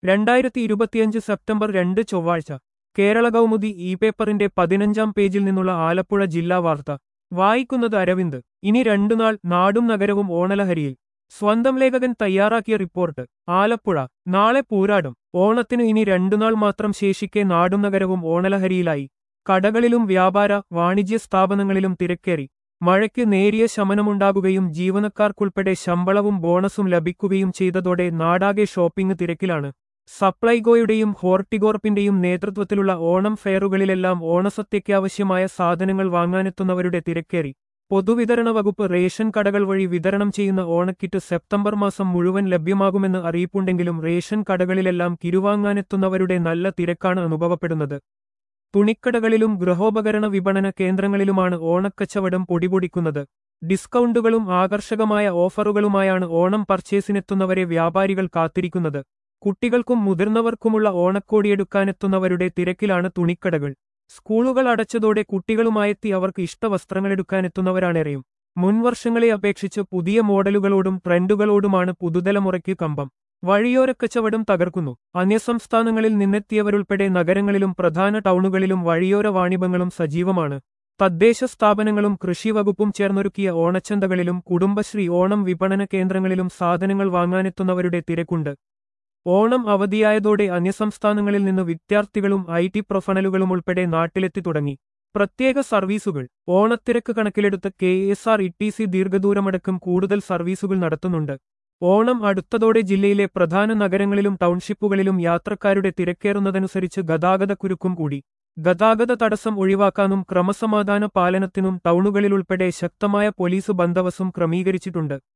രണ്ടായിരത്തി ഇരുപത്തിയഞ്ച് സെപ്റ്റംബർ രണ്ട് ചൊവ്വാഴ്ച കേരള കൗമുദി ഇ പേപ്പറിന്റെ പതിനഞ്ചാം പേജിൽ നിന്നുള്ള ആലപ്പുഴ ജില്ലാ വാർത്ത വായിക്കുന്നത് അരവിന്ദ് ഇനി രണ്ടുനാൾ നാടും നഗരവും ഓണലഹരിയിൽ സ്വന്തം ലേഖകൻ തയ്യാറാക്കിയ റിപ്പോർട്ട് ആലപ്പുഴ നാളെ പൂരാടും ഓണത്തിന് ഇനി രണ്ടുനാൾ മാത്രം ശേഷിക്കെ നാടും നഗരവും ഓണലഹരിയിലായി കടകളിലും വ്യാപാര വാണിജ്യ സ്ഥാപനങ്ങളിലും തിരക്കേറി മഴയ്ക്ക് നേരിയ ശമനമുണ്ടാകുകയും ജീവനക്കാർക്കുൾപ്പെടെ ശമ്പളവും ബോണസും ലഭിക്കുകയും ചെയ്തതോടെ നാടാകെ ഷോപ്പിംഗ് തിരക്കിലാണ് സപ്ലൈകോയുടെയും ഹോർട്ടികോർപ്പിന്റെയും നേതൃത്വത്തിലുള്ള ഓണം ഫെയറുകളിലെല്ലാം ഓണസത്യയ്ക്കാവശ്യമായ സാധനങ്ങൾ വാങ്ങാനെത്തുന്നവരുടെ തിരക്കേറി പൊതുവിതരണ വകുപ്പ് റേഷൻ കടകൾ വഴി വിതരണം ചെയ്യുന്ന ഓണക്കിറ്റ് സെപ്റ്റംബർ മാസം മുഴുവൻ ലഭ്യമാകുമെന്ന് അറിയിപ്പുണ്ടെങ്കിലും റേഷൻ കടകളിലെല്ലാം കിരുവാങ്ങാനെത്തുന്നവരുടെ നല്ല തിരക്കാണ് അനുഭവപ്പെടുന്നത് തുണിക്കടകളിലും ഗൃഹോപകരണ വിപണന കേന്ദ്രങ്ങളിലുമാണ് ഓണക്കച്ചവടം പൊടിപൊടിക്കുന്നത് ഡിസ്കൗണ്ടുകളും ആകർഷകമായ ഓഫറുകളുമായാണ് ഓണം പർച്ചേസിനെത്തുന്നവരെ വ്യാപാരികൾ കാത്തിരിക്കുന്നത് കുട്ടികൾക്കും മുതിർന്നവർക്കുമുള്ള ഓണക്കോടിയെടുക്കാനെത്തുന്നവരുടെ തിരക്കിലാണ് തുണിക്കടകൾ സ്കൂളുകൾ അടച്ചതോടെ കുട്ടികളുമായെത്തി അവർക്ക് ഇഷ്ടവസ്ത്രങ്ങളെടുക്കാനെത്തുന്നവരാണേറെയും മുൻവർഷങ്ങളെ അപേക്ഷിച്ച് പുതിയ മോഡലുകളോടും ട്രെൻഡുകളോടുമാണ് പുതുതലമുറയ്ക്ക് കമ്പം വഴിയോരക്കച്ചവടം തകർക്കുന്നു അന്യസംസ്ഥാനങ്ങളിൽ നിന്നെത്തിയവരുൾപ്പെടെ നഗരങ്ങളിലും പ്രധാന ടൗണുകളിലും വഴിയോര വാണിഭങ്ങളും സജീവമാണ് തദ്ദേശ സ്ഥാപനങ്ങളും കൃഷിവകുപ്പും ചേർന്നൊരുക്കിയ ഓണച്ചന്തകളിലും കുടുംബശ്രീ ഓണം വിപണന കേന്ദ്രങ്ങളിലും സാധനങ്ങൾ വാങ്ങാനെത്തുന്നവരുടെ തിരക്കുണ്ട് ഓണം അവധിയായതോടെ അന്യസംസ്ഥാനങ്ങളിൽ നിന്ന് വിദ്യാർത്ഥികളും ഐ ടി പ്രൊഫണലുകളും ഉൾപ്പെടെ നാട്ടിലെത്തി തുടങ്ങി പ്രത്യേക സർവീസുകൾ ഓണത്തിരക്ക് കണക്കിലെടുത്ത് K S R E T C ദീർഘദൂരമടക്കം കൂടുതൽ സർവീസുകൾ നടത്തുന്നുണ്ട് ഓണം അടുത്തതോടെ ജില്ലയിലെ പ്രധാന നഗരങ്ങളിലും ടൗൺഷിപ്പുകളിലും യാത്രക്കാരുടെ തിരക്കേറുന്നതനുസരിച്ച് ഗതാഗതക്കുരുക്കും കൂടി ഗതാഗത തടസ്സം ഒഴിവാക്കാനും ക്രമസമാധാന പാലനത്തിനും ടൗണുകളിലുൾപ്പെടെ ശക്തമായ പോലീസ് ബന്ദവസും ക്രമീകരിച്ചിട്ടുണ്ട്